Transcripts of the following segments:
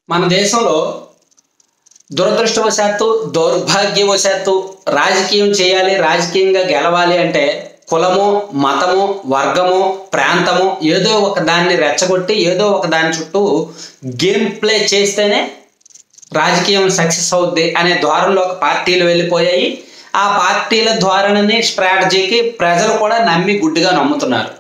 మన దేశంలో దురదృష్టవశాత్తు దౌర్భాగ్యవశాత్తు రాజకీయం చేయాలి రాజకీయంగా గెలవాలి అంటే కులము మతము వర్గము ప్రాంతము ఏదో ఒక దాన్ని రెచ్చగొట్టి ఏదో ఒక దాని చుట్టూ గేమ్ ప్లే చేస్తేనే రాజకీయం సక్సెస్ అవుద్ది అనే ద్వారంలోకి పార్టీలు వెళ్ళిపోయాయి ఆ పార్టీల ధోరణిని స్ట్రాటజీకి ప్రజలు కూడా నమ్మి గుడ్డిగా నమ్ముతున్నారు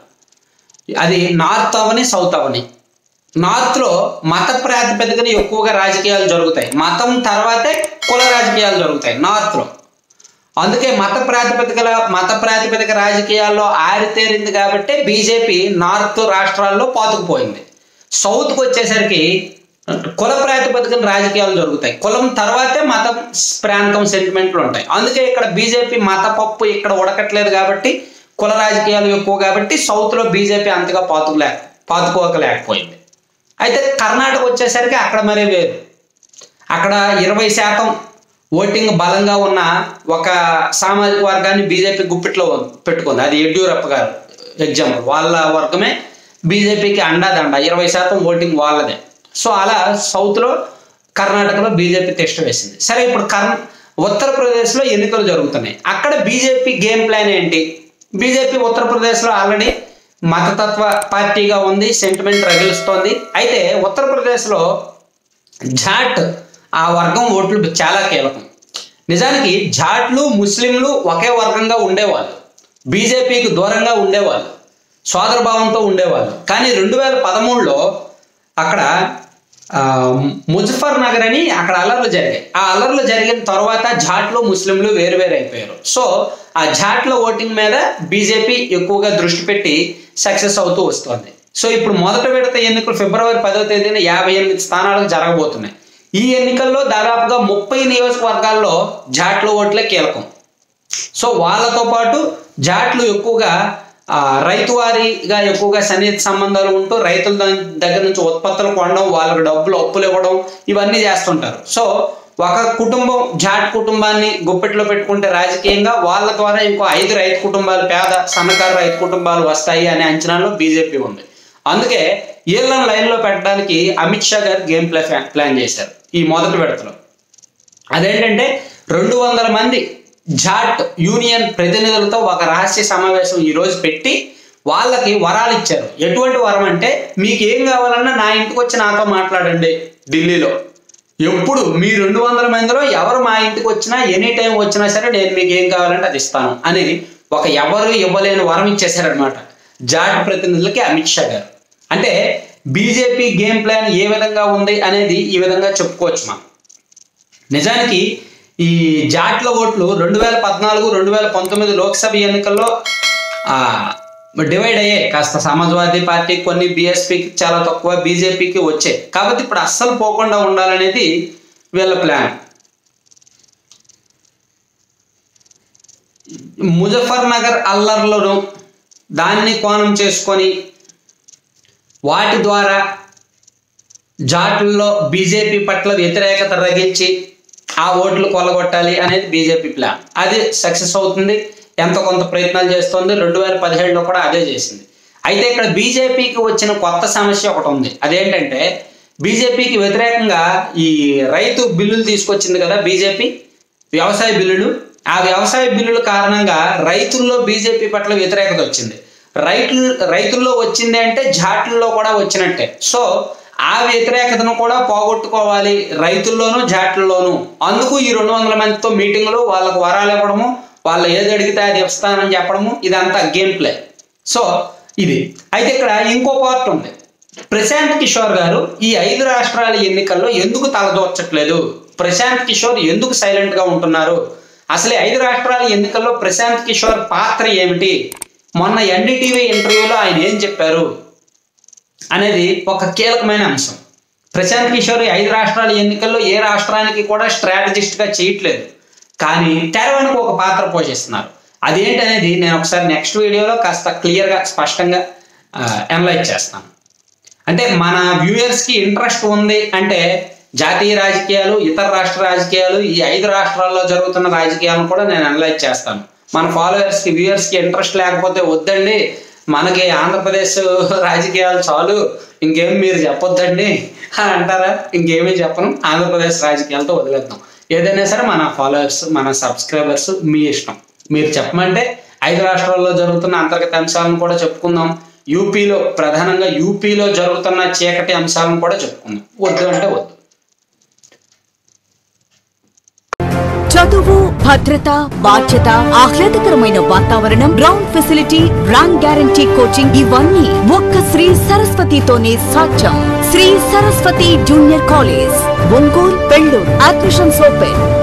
అది నార్త్ అవని సౌత్ అవని నార్త్లో మత ప్రాతిపదికన ఎక్కువగా రాజకీయాలు జరుగుతాయి మతం తర్వాతే కుల రాజకీయాలు జరుగుతాయి నార్త్లో అందుకే మత ప్రాతిపదికల మత ప్రాతిపదిక రాజకీయాల్లో ఆరితేరింది కాబట్టి బీజేపీ నార్త్ రాష్ట్రాల్లో పాతుకుపోయింది సౌత్కి వచ్చేసరికి కుల ప్రాతిపదికన రాజకీయాలు జరుగుతాయి కులం తర్వాతే మతం ప్రాంతం సెంటిమెంట్లు ఉంటాయి అందుకే ఇక్కడ బీజేపీ మత పప్పు ఇక్కడ ఉడకట్లేదు కాబట్టి కుల రాజకీయాలు ఎక్కువ కాబట్టి సౌత్లో బీజేపీ అంతగా పాతుకులే పాతుకోకలేకపోయింది అయితే కర్ణాటక వచ్చేసరికి అక్కడ మరీ వేరు అక్కడ ఇరవై శాతం ఓటింగ్ బలంగా ఉన్న ఒక సామాజిక వర్గాన్ని బీజేపీ గుప్పిట్లో పెట్టుకుంది అది యడ్యూరప్ప గారు ఎగ్జాంపుల్ వాళ్ళ వర్గమే బీజేపీకి అండాదండ ఇరవై శాతం ఓటింగ్ వాళ్ళదే సో అలా సౌత్లో కర్ణాటకలో బీజేపీ టెస్ట్ వేసింది సరే ఇప్పుడు కర్ణ ఉత్తరప్రదేశ్లో ఎన్నికలు జరుగుతున్నాయి అక్కడ బీజేపీ గేమ్ ప్లాన్ ఏంటి బీజేపీ ఉత్తరప్రదేశ్లో ఆల్రెడీ మతతత్వ పార్టీగా ఉంది సెంటిమెంట్ రగిలుస్తోంది అయితే ఉత్తరప్రదేశ్లో జాట్ ఆ వర్గం ఓట్లు చాలా కీలకం నిజానికి జాట్లు ముస్లింలు ఒకే వర్గంగా ఉండేవాళ్ళు బీజేపీకి దూరంగా ఉండేవాళ్ళు సోదరభావంతో ఉండేవాళ్ళు కానీ రెండు వేల పదమూడులో అక్కడ ఆ, ముజఫర్ నగర్ అని అక్కడ అల్లర్లు జరిగాయి ఆ అల్లర్లు జరిగిన తర్వాత జాట్లు ముస్లింలు వేరు వేరు అయిపోయారు సో ఆ జాట్ల ఓటింగ్ మీద బీజేపీ ఎక్కువగా దృష్టి పెట్టి సక్సెస్ అవుతూ వస్తుంది సో ఇప్పుడు మొదట విడత ఎన్నికలు ఫిబ్రవరి పదవ తేదీన యాభై ఎనిమిది స్థానాలకు జరగబోతున్నాయి ఈ ఎన్నికల్లో దాదాపుగా ముప్పై నియోజకవర్గాల్లో జాట్ల ఓట్లే కీలకం సో వాళ్ళతో పాటు జాట్లు ఎక్కువగా ఆ, రైతువారీగా ఎక్కువగా సన్నిహిత సంబంధాలు ఉంటూ రైతుల ద- దగ్గర నుంచి ఉత్పత్తులు కొనడం వాళ్ళకి డబ్బులు అప్పులు ఇవ్వడం ఇవన్నీ చేస్తుంటారు సో ఒక కుటుంబం జాట్ కుటుంబాన్ని గుప్పెట్లో పెట్టుకుంటే రాజకీయంగా వాళ్ళ ద్వారా ఇంకో ఐదు రైతు కుటుంబాలు పేద సన్నకారు రైతు కుటుంబాలు వస్తాయి అనే అంచనాలో బీజేపీ ఉంది అందుకే వీళ్ళని లైన్లో పెట్టడానికి అమిత్ షా గారు గేమ్ ప్లే ప్లాన్ చేశారు ఈ మొదటి విడతలో అదేంటంటే రెండు వందల మంది జాట్ యూనియన్ ప్రతినిధులతో ఒక రహస్య సమావేశం ఈ రోజు పెట్టి వాళ్ళకి వరాలు ఇచ్చారు ఎటువంటి వరం అంటే మీకు ఏం కావాలన్నా నా ఇంటికి వచ్చి నాతో మాట్లాడండి ఢిల్లీలో ఎప్పుడు మీ రెండు వందల మందిలో ఎవరు మా ఇంటికి వచ్చినా ఎనీ టైం వచ్చినా సరే నేను మీకు ఏం కావాలంటే అది ఇస్తాను అని ఒక ఎవరు ఇవ్వలేని వరం ఇచ్చేశారనమాట జాట్ ప్రతినిధులకి అమిత్ షా గారు అంటే బీజేపీ గేమ్ ప్లాన్ ఏ విధంగా ఉంది అనేది ఈ విధంగా చెప్పుకోవచ్చు మనం నిజానికి ఈ జాట్ల ఓట్లు రెండు వేల పద్నాలుగు రెండు వేల పంతొమ్మిది లోక్సభ ఎన్నికల్లో ఆ, డివైడ్ అయ్యాయి కాస్త సమాజ్వాదీ పార్టీకి కొన్ని బీఎస్పీకి చాలా తక్కువ బీజేపీకి వచ్చాయి కాబట్టి ఇప్పుడు అస్సలు పోకుండా ఉండాలనేది వీళ్ళ ప్లాన్ ముజఫర్ నగర్ అల్లర్లను దాన్ని కోణం చేసుకొని వాటి ద్వారా జాట్లలో బీజేపీ పట్ల వ్యతిరేకత రగిల్చి ఆ ఓట్లు కొలగొట్టాలి అనేది బీజేపీ ప్లాన్ అది సక్సెస్ అవుతుంది ఎంత కొంత ప్రయత్నాలు చేస్తుంది రెండు వేల పదిహేడులో కూడా అదే చేసింది అయితే ఇక్కడ బీజేపీకి వచ్చిన కొత్త సమస్య ఒకటి ఉంది అదేంటంటే బీజేపీకి వ్యతిరేకంగా ఈ రైతు బిల్లులు తీసుకొచ్చింది కదా బీజేపీ వ్యవసాయ బిల్లులు ఆ వ్యవసాయ బిల్లుల కారణంగా రైతుల్లో బీజేపీ పట్ల వ్యతిరేకత వచ్చింది రైతులు రైతుల్లో వచ్చింది అంటే జాట్లలో కూడా వచ్చినట్టే సో ఆ వ్యతిరేకతను కూడా పోగొట్టుకోవాలి రైతుల్లోనూ జాట్లలోనూ అందుకు ఈ రెండు వందల మందితో మీటింగ్లు వాళ్ళకు వరాలు ఇవ్వడము వాళ్ళు ఏది అడిగితే అది ఇస్తానని చెప్పడము ఇదంతా గేమ్ ప్లే సో ఇది అయితే ఇక్కడ ఇంకో పార్ట్ ఉంది ప్రశాంత్ కిషోర్ గారు ఈ ఐదు రాష్ట్రాల ఎన్నికల్లో ఎందుకు తలదోర్చట్లేదు ప్రశాంత్ కిషోర్ ఎందుకు సైలెంట్ గా ఉంటున్నారు అసలు ఈ ఐదు రాష్ట్రాల ఎన్నికల్లో ప్రశాంత్ కిషోర్ పాత్ర ఏమిటి మొన్న ఎన్డీటీవీ ఇంటర్వ్యూలో ఆయన ఏం చెప్పారు అనేది ఒక కీలకమైన అంశం ప్రశాంత్ కిషోర్ ఈ ఐదు రాష్ట్రాల ఎన్నికల్లో ఏ రాష్ట్రానికి కూడా స్ట్రాటజిస్ట్ గా చేయట్లేదు కానీ తెరవెనుక ఒక పాత్ర పోషిస్తున్నారు అదేంటనేది నేను ఒకసారి నెక్స్ట్ వీడియోలో కాస్త క్లియర్గా స్పష్టంగా అనలైజ్ చేస్తాను అంటే మన వ్యూయర్స్ కి ఇంట్రెస్ట్ ఉంది అంటే జాతీయ రాజకీయాలు ఇతర రాష్ట్ర రాజకీయాలు ఈ ఐదు రాష్ట్రాల్లో జరుగుతున్న రాజకీయాలను కూడా నేను అనలైజ్ చేస్తాను మన ఫాలోవర్స్ కి వ్యూయర్స్ కి ఇంట్రెస్ట్ లేకపోతే వద్దండి మనకి ఆంధ్రప్రదేశ్ రాజకీయాలు చాలు ఇంకేం మీరు చెప్పొద్దండి అని అంటారా ఇంకేమీ చెప్పను ఆంధ్రప్రదేశ్ రాజకీయాలతో వదిలేద్దాం ఏదైనా సరే మన ఫాలోవర్స్ మన సబ్స్క్రైబర్స్ మీ ఇష్టం మీరు చెప్పమంటే ఐదు రాష్ట్రాల్లో జరుగుతున్న అంతర్గత అంశాలను కూడా చెప్పుకుందాం యూపీలో ప్రధానంగా యూపీలో జరుగుతున్న చీకటి అంశాలను కూడా చెప్పుకుందాం వద్దు అంటే వద్దు చదువు భద్రత బాధ్యత ఆహ్లాదకరమైన వాతావరణం ground facility rank guarantee coaching ఇవన్నీ ఒక్క శ్రీ సరస్వతితోనే సాధ్యం Shri Saraswathi junior college Ongole Pelluru admissions open